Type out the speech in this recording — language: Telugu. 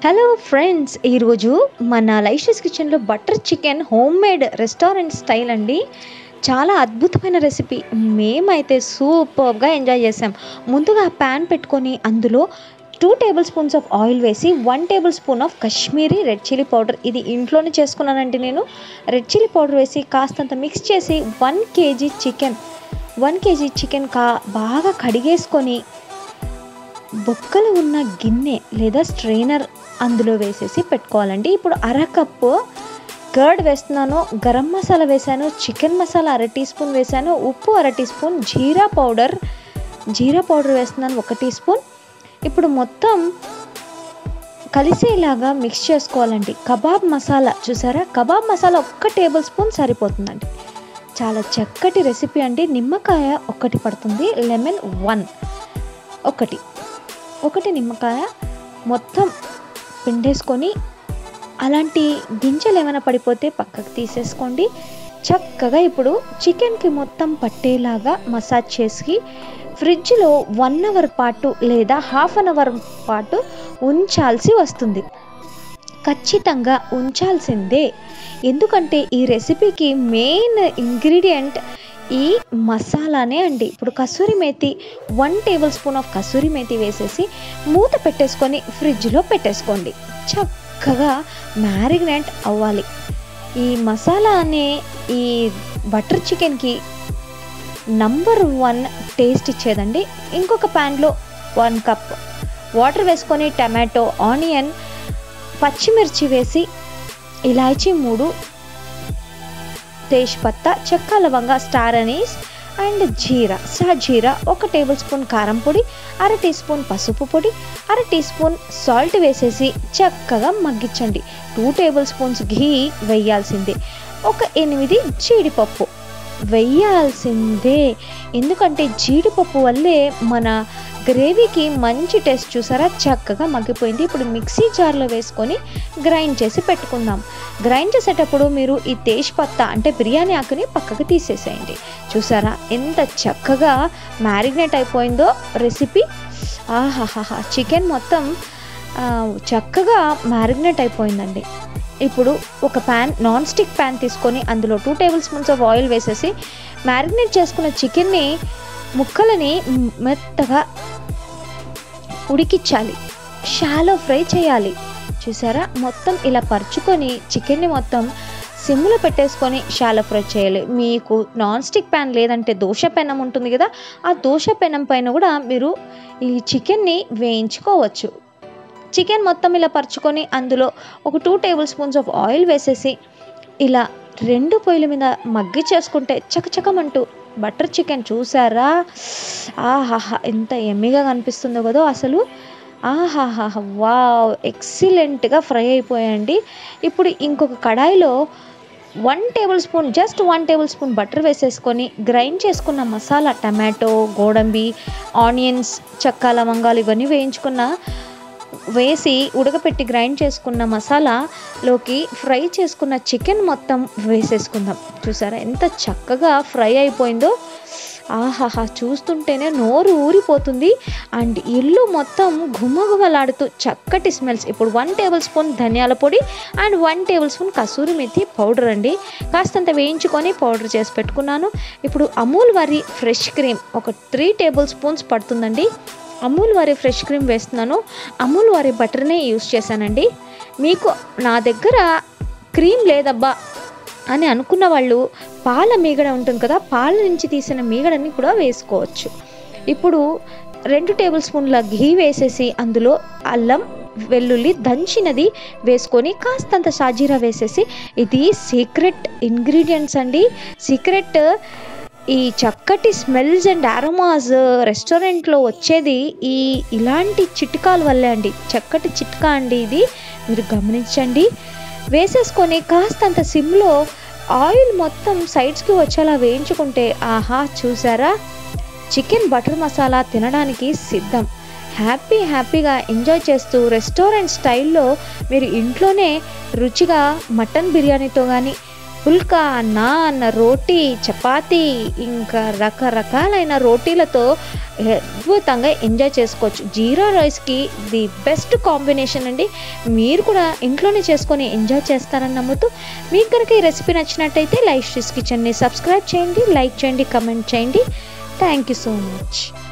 హలో ఫ్రెండ్స్ ఈరోజు మన లైషస్ కిచెన్లో butter chicken home made restaurant style అండి చాలా అద్భుతమైన రెసిపీ మేమైతే సూపర్గా ఎంజాయ్ చేసాం ముందుగా ప్యాన్ పెట్టుకొని అందులో two tablespoons of oil వేసి one tablespoon of Kashmiri red chilli powder ఇది ఇంట్లోనే చేసుకున్నానండి నేను రెడ్ చిల్లీ పౌడర్ వేసి కాస్తంత మిక్స్ చేసి one KG chicken one KG chicken కా బాగా కడిగేసుకొని బొక్కలు ఉన్న గిన్నె లేదా స్ట్రైనర్ అందులో వేసేసి పెట్టుకోవాలండి ఇప్పుడు అర కప్పు కర్డ్ వేస్తున్నాను గరం మసాలా వేసాను చికెన్ మసాలా అర టీ స్పూన్ వేసాను ఉప్పు అర teaspoon jeera powder jeera powder వేస్తున్నాను ఒక టీ స్పూన్ ఇప్పుడు మొత్తం కలిసేలాగా మిక్స్ చేసుకోవాలండి కబాబ్ మసాలా చూసారా కబాబ్ మసాలా ఒక్క టేబుల్ స్పూన్ సరిపోతుందండి చాలా చక్కటి రెసిపీ అండి నిమ్మకాయ ఒకటి పడుతుంది లెమన్ వన్ ఒకటి ఒకటి నిమ్మకాయ మొత్తం పిండేసుకొని అలాంటి గింజలు ఏమైనా పడిపోతే పక్కకు తీసేసుకోండి చక్కగా ఇప్పుడు చికెన్కి మొత్తం పట్టేలాగా మసాజ్ చేసి ఫ్రిడ్జ్లో వన్ అవర్ పాటు లేదా హాఫ్ అన్ అవర్ పాటు ఉంచాల్సి వస్తుంది ఖచ్చితంగా ఉంచాల్సిందే ఎందుకంటే ఈ రెసిపీకి మెయిన్ ఇంగ్రీడియంట్ ఈ మసాలానే అండి ఇప్పుడు kasuri methi one tablespoon of kasuri methi వేసేసి మూత పెట్టేసుకొని ఫ్రిడ్జ్లో పెట్టేసుకోండి చక్కగా మ్యారినేట్ అవ్వాలి ఈ మసాలా అనే ఈ బటర్ చికెన్కి నంబర్ వన్ టేస్ట్ ఇచ్చేదండి ఇంకొక ప్యాన్లో వన్ కప్ వాటర్ వేసుకొని టమాటో ఆనియన్ పచ్చిమిర్చి వేసి ఇలాచీ మూడు తేజ్పత్తా చెక్క లవంగ స్టార్ అనీస్ అండ్ జీరా సాజీరా ఒక టేబుల్ స్పూన్ కారం పొడి అర టీ స్పూన్ పసుపు పొడి అర టీ స్పూన్ సాల్ట్ వేసేసి చక్కగా మగ్గించండి టూ టేబుల్ స్పూన్స్ ఘీ వేయాల్సిందే ఒక ఎనిమిది జీడిపప్పు వెయ్యాల్సిందే ఎందుకంటే జీడిపప్పు వల్లే మన గ్రేవీకి మంచి టేస్ట్ చూసారా చక్కగా మగ్గిపోయింది ఇప్పుడు మిక్సీ జార్లో వేసుకొని గ్రైండ్ చేసి పెట్టుకుందాం గ్రైండ్ చేసేటప్పుడు మీరు ఈ తేజ్పత్తా అంటే బిర్యానీ ఆకుని పక్కకు తీసేసేయండి చూసారా ఎంత చక్కగా మ్యారినేట్ అయిపోయిందో రెసిపీ ఆహాహాహా చికెన్ మొత్తం చక్కగా మ్యారినేట్ అయిపోయిందండి ఇప్పుడు ఒక ప్యాన్ నాన్ స్టిక్ ప్యాన్ తీసుకొని అందులో two tablespoons of oil వేసేసి మ్యారినేట్ చేసుకున్న చికెన్ని ముక్కలని మెత్తగా ఉడికించాలి షాలో ఫ్రై చేయాలి చూసారా మొత్తం ఇలా పరుచుకొని చికెన్ని మొత్తం సిమ్లో పెట్టేసుకొని షాలో ఫ్రై చేయాలి మీకు నాన్ స్టిక్ ప్యాన్ లేదంటే దోశ పెనం ఉంటుంది కదా ఆ దోశ పెనం పైన కూడా మీరు ఈ చికెన్ని వేయించుకోవచ్చు చికెన్ మొత్తం ఇలా పరుచుకొని అందులో ఒక two tablespoons of oil వేసేసి ఇలా రెండు పొయ్యిల మీద మగ్గి చేసుకుంటే చకచకమంటూ బటర్ చికెన్ చూసారా ఆహాహా ఎంత ఎమ్మిగా కనిపిస్తుందో కదా అసలు ఆహాహా వావ్ ఎక్సలెంట్గా ఫ్రై అయిపోయాయండి ఇప్పుడు ఇంకొక కడాయిలో one tablespoon just one tablespoon butter వేసేసుకొని గ్రైండ్ చేసుకున్న మసాలా టమాటో గోడంబి ఆనియన్స్ చెక్క లవంగాలు ఇవన్నీ వేయించుకున్న వేసి ఉడకపెట్టి గ్రైండ్ చేసుకున్న మసాలాలోకి ఫ్రై చేసుకున్న చికెన్ మొత్తం వేసేసుకుందాం చూసారా ఎంత చక్కగా ఫ్రై అయిపోయిందో ఆహాహా చూస్తుంటేనే నోరు ఊరిపోతుంది అండ్ ఇల్లు మొత్తం గుమగుమలాడుతూ చక్కటి స్మెల్స్ ఇప్పుడు వన్ టేబుల్ స్పూన్ ధనియాల పొడి and one tablespoon kasuri methi powder అండి కాస్తంత వేయించుకొని పౌడర్ చేసి పెట్టుకున్నాను ఇప్పుడు అమూల్ వారి ఫ్రెష్ క్రీమ్ ఒక త్రీ టేబుల్ స్పూన్స్ పడుతుందండి అమూల్ వారి ఫ్రెష్ క్రీమ్ వేస్తున్నాను అమూల్ వారి బటర్నే యూస్ చేశానండి మీకు నా దగ్గర క్రీమ్ లేదబ్బా అని అనుకున్న వాళ్ళు పాల మీగడ ఉంటుంది కదా పాల నుంచి తీసిన మీగడని కూడా వేసుకోవచ్చు ఇప్పుడు రెండు టేబుల్ స్పూన్ల ఘీ వేసేసి అందులో అల్లం వెల్లుల్లి దంచినది వేసుకొని కాస్తంత షాజీరా వేసేసి ఇది సీక్రెట్ ఇంగ్రీడియంట్స్ అండి సీక్రెట్ ఈ చక్కటి స్మెల్స్ అండ్ ఆరోమాస్ రెస్టారెంట్లో వచ్చేది ఈ ఇలాంటి చిట్కాల వల్లే అండి చక్కటి చిట్కా అండి ఇది మీరు గమనించండి వేసేసుకొని కాస్తంత సిమ్లో ఆయిల్ మొత్తం సైడ్స్కి వచ్చేలా వేయించుకుంటే ఆహా చూసారా చికెన్ బటర్ మసాలా తినడానికి సిద్ధం హ్యాపీ హ్యాపీగా ఎంజాయ్ చేస్తూ రెస్టారెంట్ స్టైల్లో మీరు ఇంట్లోనే రుచిగా మటన్ బిర్యానీతో కానీ పుల్కా నాన్ రోటీ చపాతీ ఇంకా రకరకాలైన రోటీలతో అద్భుతంగా ఎంజాయ్ చేసుకోవచ్చు జీరా రైస్కి ది బెస్ట్ కాంబినేషన్ అండి మీరు కూడా ఇంట్లోనే చేసుకొని ఎంజాయ్ చేస్తారని నమ్ముతూ మీకు కనుక ఈ రెసిపీ నచ్చినట్టయితే లైఫ్ స్ట్రీస్ కిచెన్ని సబ్స్క్రైబ్ చేయండి లైక్ చేయండి కమెంట్ చేయండి థ్యాంక్ యూ సో మచ్